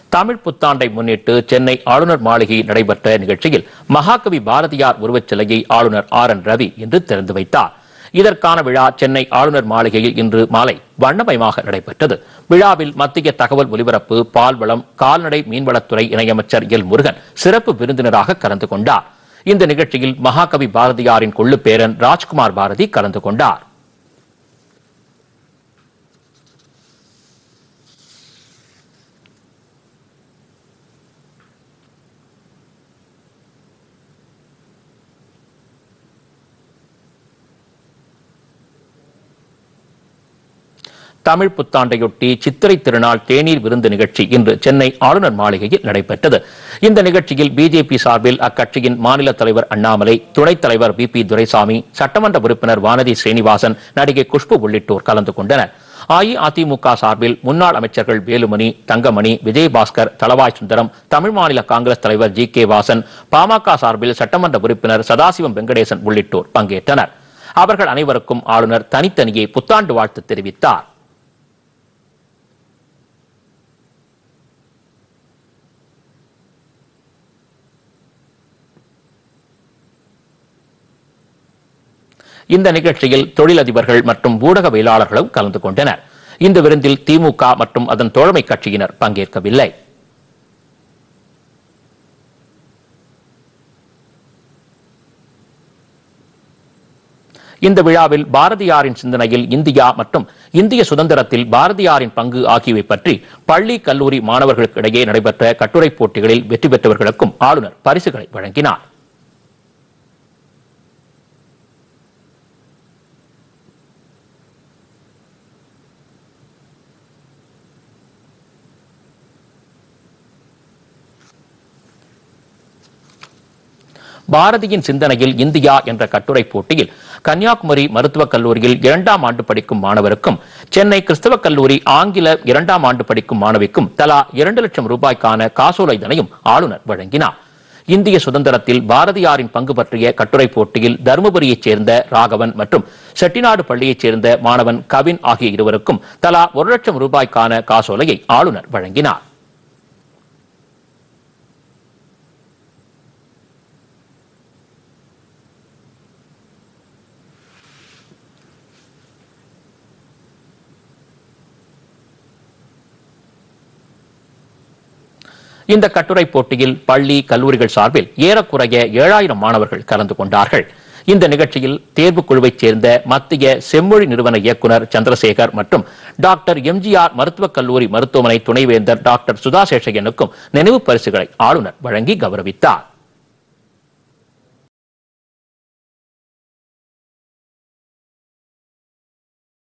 தமிழ் புத்தாண்டை முன்னிட்டு சென்னை ஆளுநர் மாளிகையில் நடைபெற்ற நிகழ்ச்சியில் மகாகவி பாரதியார் உருவச் சிலையை ஆளுநர் ஆர் என் ரவி இன்று திறந்து வைத்தார் இதற்கான விழா சென்னை ஆளுநர் மாளிகையில் இன்று மாலை வண்ணமயமாக நடைபெற்றது விழாவில் மத்திய தகவல் ஒலிபரப்பு பால்வளம் கால்நடை மீன்வளத்துறை இணையமைச்சர் எல் முருகன் சிறப்பு விருந்தினராக கலந்து கொண்டார் இந்த நிகழ்ச்சியில் மகாகவி பாரதியாரின் கொள்ளு பேரன் ராஜ்குமார் பாரதி கலந்து கொண்டார் தமிழ் புத்தாண்டையொட்டி சித்திரை திருநாள் தேநீர் விருந்து நிகழ்ச்சி இன்று சென்னை ஆளுநர் மாளிகையில் நடைபெற்றது இந்த நிகழ்ச்சியில் பிஜேபி சார்பில் அக்கட்சியின் மாநில தலைவர் அண்ணாமலை துணைத் தலைவர் பி பி துரைசாமி சட்டமன்ற உறுப்பினர் வானதி ஸ்ரீனிவாசன் நடிகை குஷ்பு உள்ளிட்டோர் கலந்து கொண்டனர் அஇஅதிமுக சார்பில் முன்னாள் அமைச்சர்கள் வேலுமணி தங்கமணி விஜயபாஸ்கர் தளவாய் சுந்தரம் தமிழ் மாநில காங்கிரஸ் தலைவர் ஜி கே வாசன் பாமக சார்பில் சட்டமன்ற உறுப்பினர் சதாசிவம் வெங்கடேசன் உள்ளிட்டோர் பங்கேற்றனர் அவர்கள் அனைவருக்கும் ஆளுநர் தனித்தனியே புத்தாண்டு வாழ்த்து தெரிவித்தார் இந்த நிகழ்ச்சியில் தொழிலதிபர்கள் மற்றும் ஊடகவியலாளர்களும் கலந்து கொண்டனர் இந்த விருந்தில் திமுக மற்றும் அதன் தோழமை கட்சியினர் பங்கேற்கவில்லை இந்த விழாவில் பாரதியாரின் சிந்தனையில் இந்தியா மற்றும் இந்திய சுதந்திரத்தில் பாரதியாரின் பங்கு ஆகியவை பற்றி பள்ளி கல்லூரி மாணவர்களுக்கிடையே நடைபெற்ற கட்டுரைப் போட்டிகளில் வெற்றி பெற்றவர்களுக்கும் ஆளுநர் பரிசுகளை வழங்கினார் பாரதியின் சிந்தனையில் இந்தியா என்ற கட்டுரை போட்டியில் கன்னியாகுமரி மருத்துவக் கல்லூரியில் இரண்டாம் ஆண்டு படிக்கும் மாணவருக்கும் சென்னை கிறிஸ்தவ கல்லூரி ஆங்கில இரண்டாம் ஆண்டு படிக்கும் மாணவிக்கும் தலா இரண்டு லட்சம் ரூபாய்க்கான காசோலைதனையும் ஆளுநர் வழங்கினார் இந்திய சுதந்திரத்தில் பாரதியாரின் பங்கு பற்றிய கட்டுரை போட்டியில் தருமபுரியைச் சேர்ந்த ராகவன் மற்றும் செட்டிநாடு பள்ளியைச் சேர்ந்த மாணவன் கவின் ஆகிய இருவருக்கும் தலா ஒரு லட்சம் ரூபாய்க்கான காசோலையை ஆளுநர் வழங்கினார் இந்த கட்டுரை போட்டியில் பள்ளி கல்லூரிகள் சார்பில் ஏறக்குறைய ஏழாயிரம் மாணவர்கள் கலந்து கொண்டார்கள் இந்த நிகழ்ச்சியில் தேர்வுக் குழுவைச் சேர்ந்த மத்திய செம்மொழி நிறுவன இயக்குனர் சந்திரசேகர் மற்றும் டாக்டர் எம்ஜிஆர் மருத்துவக் கல்லூரி மருத்துவமனை துணைவேந்தர் டாக்டர் சுதா சேஷையனுக்கும் நினைவு பரிசுகளை ஆளுநர் வழங்கி கௌரவித்தார்